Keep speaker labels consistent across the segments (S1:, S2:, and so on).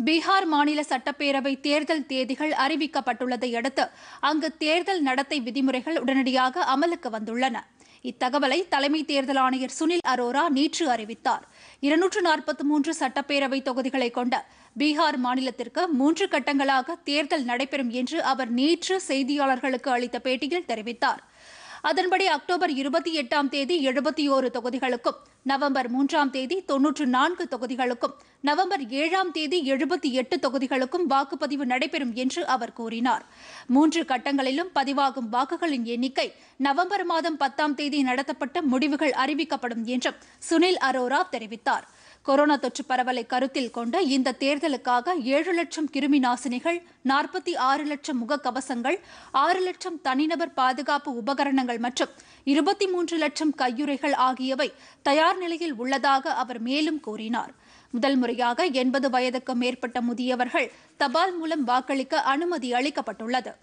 S1: பீகார் மாநில சட்டப்பேரவை தேர்தல் தேதிகள் அறிவிக்கப்பட்டுள்ளதை அடுத்து அங்கு தேர்தல் நடத்தை விதிமுறைகள் உடனடியாக அமலுக்கு வந்துள்ளன இத்தகவலை தலைமை தேர்தல் ஆணையர் சுனில் அரோரா நேற்று அறிவித்தார் இருநூற்று நாற்பத்தி மூன்று சட்டப்பேரவை தொகுதிகளை கொண்ட பீகார் மாநிலத்திற்கு மூன்று கட்டங்களாக தேர்தல் நடைபெறும் என்று அவர் நேற்று செய்தியாளர்களுக்கு அளித்த பேட்டியில் தெரிவித்தார் அதன்படி அக்டோபர் இருபத்தி எட்டாம் தேதி எழுபத்தி ஓரு தொகுதிகளுக்கும் நவம்பர் மூன்றாம் தேதி தொன்னூற்று நான்கு தொகுதிகளுக்கும் நவம்பர் ஏழாம் தேதி எழுபத்தி எட்டு தொகுதிகளுக்கும் வாக்குப்பதிவு நடைபெறும் என்று அவர் கூறினார் மூன்று கட்டங்களிலும் பதிவாகும் வாக்குகளின் எண்ணிக்கை நவம்பர் மாதம் பத்தாம் தேதி நடத்தப்பட்ட முடிவுகள் அறிவிக்கப்படும் என்றும் சுனில் அரோரா தெரிவித்தார் கொரோனா தொற்று பரவலை கருத்தில் கொண்டு இந்த தேர்தலுக்காக ஏழு லட்சம் கிருமி நாசினிகள் நாற்பத்தி ஆறு லட்சம் முகக்கவசங்கள் ஆறு லட்சம் தனிநபர் பாதுகாப்பு உபகரணங்கள் மற்றும் இருபத்தி மூன்று லட்சம் கையுறைகள் ஆகியவை தயார் நிலையில் உள்ளதாக அவர் மேலும் கூறினார் முதல் முறையாக எண்பது வயதுக்கு மேற்பட்ட முதியவர்கள் தபால் மூலம் வாக்களிக்க அனுமதி அளிக்கப்பட்டுள்ளது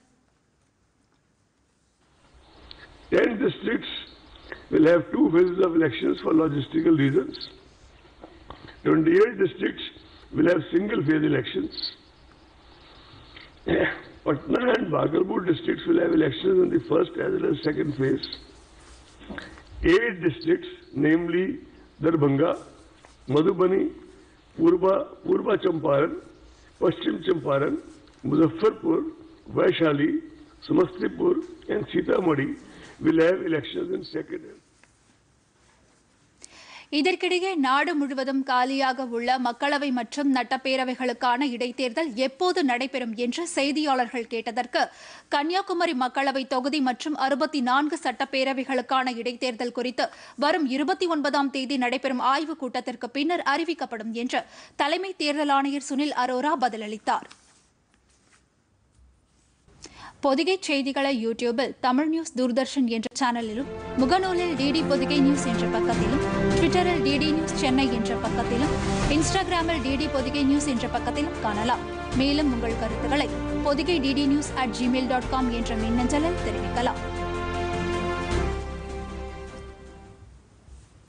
S2: Ten districts will have two phases of elections for logistical reasons. 28 districts will have single phase elections. Patna and Bhagalpur districts will have elections in the first as well as second phase. Eight districts, namely Darbhanga, Madhubani, Purba, Purba Champaran, Paschim Champaran, Muzaffarpur, Vaishali, Samastipur and Sitamarhi will have elections in second and
S1: இதற்கிடையே நாடு முழுவதும் காலியாக உள்ள மக்களவை மற்றும் சட்டப்பேரவைகளுக்கான இடைத்தேர்தல் எப்போது நடைபெறும் என்று செய்தியாளர்கள் கேட்டதற்கு கன்னியாகுமரி மக்களவை தொகுதி மற்றும் அறுபத்தி நான்கு சட்டப்பேரவைகளுக்கான இடைத்தேர்தல் குறித்து வரும் இருபத்தி ஒன்பதாம் தேதி நடைபெறும் ஆய்வுக் கூட்டத்திற்கு பின்னர் அறிவிக்கப்படும் என்று தலைமை தேர்தல் ஆணையர் சுனில் அரோரா பதிலளித்தார் பொதிகை செய்திகளை யூடியூபில் தமிழ் நியூஸ் தூர்தர்ஷன் என்ற சேனலிலும் முகநூலில் டிடி பொதிகை நியூஸ் என்ற பக்கத்திலும் ட்விட்டரில் டிடி நியூஸ் சென்னை என்ற பக்கத்திலும் இன்ஸ்டாகிராமில் டிடி பொதிகை நியூஸ் என்ற பக்கத்திலும் காணலாம் மேலும் உங்கள் கருத்துக்களை Pothigai DD news at Gmail dot com என்ற மின்னஞ்சலில் தெரிவிக்கலாம்